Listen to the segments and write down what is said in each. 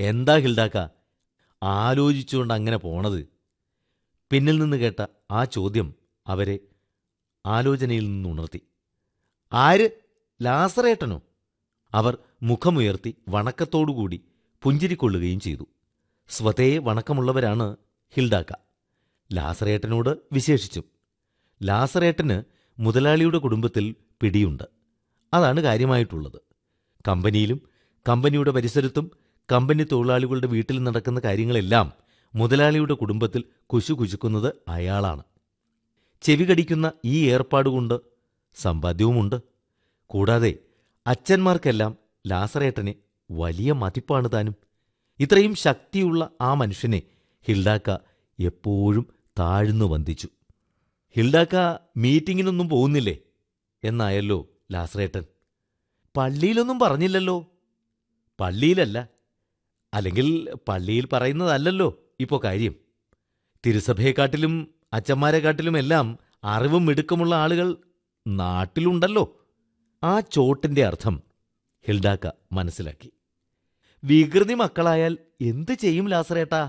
എന്താ ഹിൽഡാക്ക ആലോചിച്ചുകൊണ്ട് അങ്ങനെ പോണത് പിന്നിൽ നിന്ന് കേട്ട ആ ചോദ്യം അവരെ ആലോചനയിൽ നിന്നുണർത്തി ആര് ലാസറേട്ടനോ അവർ മുഖമുയർത്തി വണക്കത്തോടുകൂടി പുഞ്ചിരിക്കൊള്ളുകയും ചെയ്തു സ്വതേ വണക്കമുള്ളവരാണ് ഹിൽഡാക്ക ലാസറേട്ടനോട് വിശേഷിച്ചും ലാസറേട്ടന് മുതലാളിയുടെ കുടുംബത്തിൽ പിടിയുണ്ട് അതാണ് കാര്യമായിട്ടുള്ളത് കമ്പനിയിലും കമ്പനിയുടെ പരിസരത്തും കമ്പനി തൊഴിലാളികളുടെ വീട്ടിൽ നടക്കുന്ന കാര്യങ്ങളെല്ലാം മുതലാളിയുടെ കുടുംബത്തിൽ കുശു കുശുക്കുന്നത് അയാളാണ് ചെവി കടിക്കുന്ന ഈ ഏർപ്പാടുകൊണ്ട് സമ്പാദ്യവുമുണ്ട് കൂടാതെ അച്ഛന്മാർക്കെല്ലാം ലാസറേട്ടനെ വലിയ മതിപ്പാണ് താനും ഇത്രയും ശക്തിയുള്ള ആ മനുഷ്യനെ ഹിൽഡാക്ക എപ്പോഴും താഴ്ന്നു വന്ദിച്ചു ഹിൽഡാക്ക മീറ്റിങ്ങിനൊന്നും പോകുന്നില്ലേ എന്നായല്ലോ ലാസറേട്ടൻ പള്ളിയിലൊന്നും പറഞ്ഞില്ലല്ലോ പള്ളിയിലല്ല അല്ലെങ്കിൽ പള്ളിയിൽ പറയുന്നതല്ലല്ലോ ഇപ്പോൾ കാര്യം തിരുസഭയെക്കാട്ടിലും അച്ചന്മാരെക്കാട്ടിലുമെല്ലാം അറിവും മിടുക്കമുള്ള ആളുകൾ നാട്ടിലുണ്ടല്ലോ ആ ചോട്ടിന്റെ അർത്ഥം ഹിൽഡാക്ക മനസ്സിലാക്കി വികൃതി മക്കളായാൽ എന്ത് ചെയ്യും ലാസറേട്ടാ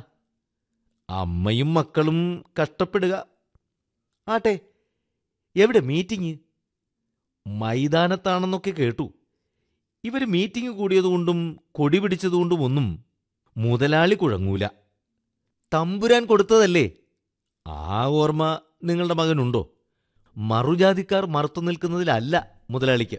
അമ്മയും മക്കളും കഷ്ടപ്പെടുക ആട്ടെ എവിടെ മീറ്റിംഗ് മൈതാനത്താണെന്നൊക്കെ കേട്ടു ഇവർ മീറ്റിംഗ് കൂടിയതുകൊണ്ടും കൊടി പിടിച്ചതുകൊണ്ടും ഒന്നും മുതലാളി കുഴങ്ങൂല തമ്പുരാൻ കൊടുത്തതല്ലേ ആ ഓർമ്മ നിങ്ങളുടെ മകനുണ്ടോ മറുജാതിക്കാർ മറുത്തു നിൽക്കുന്നതിലല്ല മുതലാളിക്ക്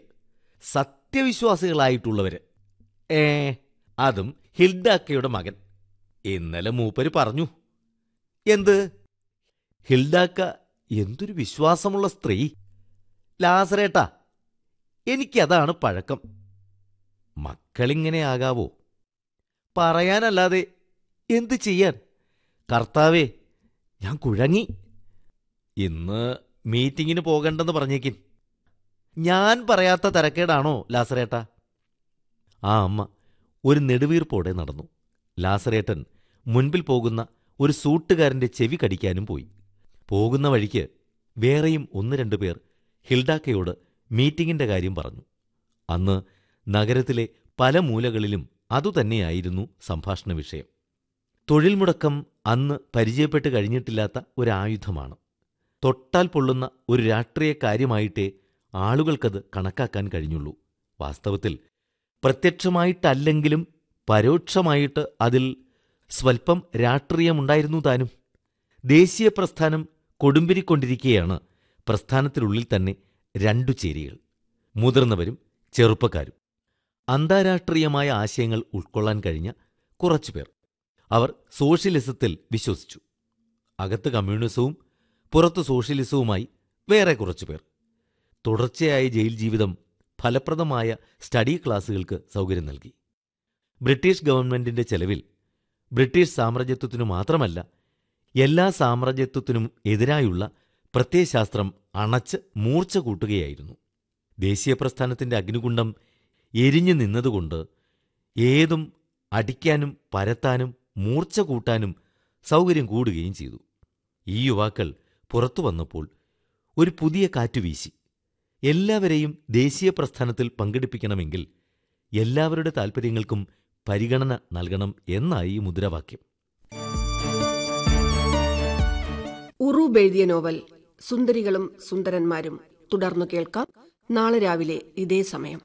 സത്യവിശ്വാസികളായിട്ടുള്ളവര് ഏ അതും ഹിൽഡാക്കയുടെ മകൻ ഇന്നലെ മൂപ്പര് പറഞ്ഞു എന്ത് ഹിൽഡാക്ക എന്തൊരു വിശ്വാസമുള്ള സ്ത്രീ ലാസറേട്ടാ എനിക്കതാണ് പഴക്കം മക്കളിങ്ങനെ ആകാവോ പറയാനല്ലാതെ എന്ത് ചെയ്യാൻ കർത്താവേ ഞാൻ കുഴങ്ങി ഇന്ന് മീറ്റിങ്ങിന് പോകണ്ടെന്ന് പറഞ്ഞേക്കിൻ ഞാൻ പറയാത്ത തരക്കേടാണോ ലാസറേട്ട ആ അമ്മ ഒരു നെടുവീർപ്പോടെ നടന്നു ലാസറേട്ടൻ മുൻപിൽ പോകുന്ന ഒരു സൂട്ടുകാരന്റെ ചെവി കടിക്കാനും പോയി പോകുന്ന വഴിക്ക് വേറെയും ഒന്ന് രണ്ടു പേർ ഹിൽഡാക്കയോട് മീറ്റിംഗിന്റെ കാര്യം പറഞ്ഞു അന്ന് നഗരത്തിലെ പല മൂലകളിലും അതുതന്നെയായിരുന്നു സംഭാഷണ വിഷയം തൊഴിൽ മുടക്കം അന്ന് പരിചയപ്പെട്ട് കഴിഞ്ഞിട്ടില്ലാത്ത ഒരായുധമാണ് തൊട്ടാൽ പൊള്ളുന്ന ഒരു രാഷ്ട്രീയ കാര്യമായിട്ടേ ആളുകൾക്കത് കണക്കാക്കാൻ കഴിഞ്ഞുള്ളൂ വാസ്തവത്തിൽ പ്രത്യക്ഷമായിട്ടല്ലെങ്കിലും പരോക്ഷമായിട്ട് അതിൽ സ്വൽപ്പം രാഷ്ട്രീയമുണ്ടായിരുന്നു താനും ദേശീയ പ്രസ്ഥാനം കൊടുമ്പിരിക്കൊണ്ടിരിക്കെയാണ് പ്രസ്ഥാനത്തിനുള്ളിൽ തന്നെ രണ്ടു ചേരികൾ മുതിർന്നവരും ചെറുപ്പക്കാരും അന്താരാഷ്ട്രീയമായ ആശയങ്ങൾ ഉൾക്കൊള്ളാൻ കഴിഞ്ഞ കുറച്ചുപേർ അവർ സോഷ്യലിസത്തിൽ വിശ്വസിച്ചു അകത്ത് കമ്മ്യൂണിസവും പുറത്ത് സോഷ്യലിസവുമായി വേറെ കുറച്ചുപേർ തുടർച്ചയായ ജയിൽ ജീവിതം ഫലപ്രദമായ സ്റ്റഡി ക്ലാസുകൾക്ക് സൗകര്യം നൽകി ബ്രിട്ടീഷ് ഗവൺമെന്റിന്റെ ചെലവിൽ ബ്രിട്ടീഷ് സാമ്രാജ്യത്വത്തിനു മാത്രമല്ല എല്ലാ സാമ്രാജ്യത്വത്തിനും എതിരായുള്ള പ്രത്യയശാസ്ത്രം അണച്ച് മൂർച്ച കൂട്ടുകയായിരുന്നു ദേശീയ പ്രസ്ഥാനത്തിന്റെ അഗ്നികുണ്ഡം എരിഞ്ഞു നിന്നതുകൊണ്ട് ഏതും അടിക്കാനും പരത്താനും മൂർച്ച കൂട്ടാനും സൗകര്യം കൂടുകയും ചെയ്തു ഈ യുവാക്കൾ പുറത്തു വന്നപ്പോൾ ഒരു പുതിയ കാറ്റു വീശി എല്ലാവരെയും ദേശീയ പ്രസ്ഥാനത്തിൽ പങ്കെടുപ്പിക്കണമെങ്കിൽ എല്ലാവരുടെ താൽപ്പര്യങ്ങൾക്കും പരിഗണന നൽകണം എന്നായി ഈ മുദ്രാവാക്യം ഉറൂബ് എഴുതിയ നോവൽ സുന്ദരികളും സുന്ദരന്മാരും തുടർന്നു കേൾക്കാം നാളെ രാവിലെ ഇതേ സമയം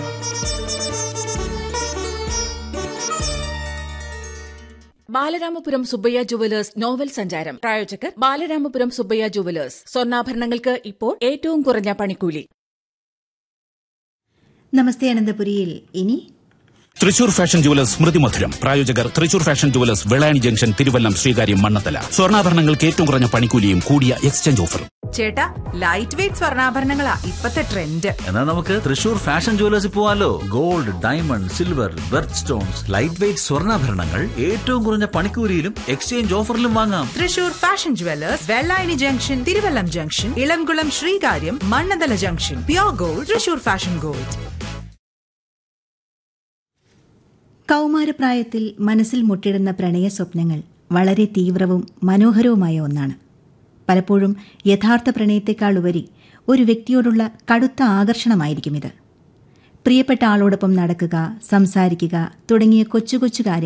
ബാലരാമപുരം സുബ്ബയ്യ ജുവലേഴ്സ് നോവൽ സഞ്ചാരം പ്രായോജകർ ബാലരാമപുരം സുബ്ബയ്യ ജുവലേഴ്സ് സ്വർണ്ണാഭരണങ്ങൾക്ക് ഇപ്പോൾ ഏറ്റവും കുറഞ്ഞ പണിക്കൂലി നമസ്തേ അനന്തപുരിയിൽ ഇനി തൃശൂർ ഫാഷൻ ജുവലേഴ്സ് സ്മൃതി മധുരം പ്രായോജകർ Thrissur fashion jewellers Vellayani junction Thiruvallam Sreekaryam Mannanthala സ്വർണ്ണാഭരണങ്ങൾക്ക് ഏറ്റവും കുറഞ്ഞ പണിക്കൂലിയും കൂടിയ എക്സ്ചേഞ്ച് ഓഫറും ചേട്ടാ ലൈറ്റ് വെയിറ്റ് സ്വർണ്ണാഭരണങ്ങളാ ഇപ്പത്തെ ട്രെൻഡ് എന്നാ നമുക്ക് തൃശൂർ ഫാഷൻ ജുവലേഴ്സിൽ പോവാലോ gold diamond silver birth stones light weight സ്വർണ്ണാഭരണങ്ങൾ ഏറ്റവും കുറഞ്ഞ പണിക്കൂലിയിലും എക്സ്ചേഞ്ച് ഓഫറിലും വാങ്ങാം Thrissur fashion jewellers Vellayani junction Thiruvallam junction Elamkulam Sreekaryam Mannanthala junction pure gold Thrissur fashion gold കൗമാരപ്രായത്തിൽ മനസ്സിൽ മുട്ടിടുന്ന പ്രണയ സ്വപ്നങ്ങൾ വളരെ തീവ്രവും മനോഹരവുമായ ഒന്നാണ് പലപ്പോഴും യഥാർത്ഥ പ്രണയത്തെക്കാൾ ഉപരി ഒരു വ്യക്തിയോടുള്ള കടുത്ത ആകർഷണമായിരിക്കും ഇത് പ്രിയപ്പെട്ട ആളോടൊപ്പം നടക്കുക സംസാരിക്കുക തുടങ്ങിയ കൊച്ചു കൊച്ചു കാര്യങ്ങൾ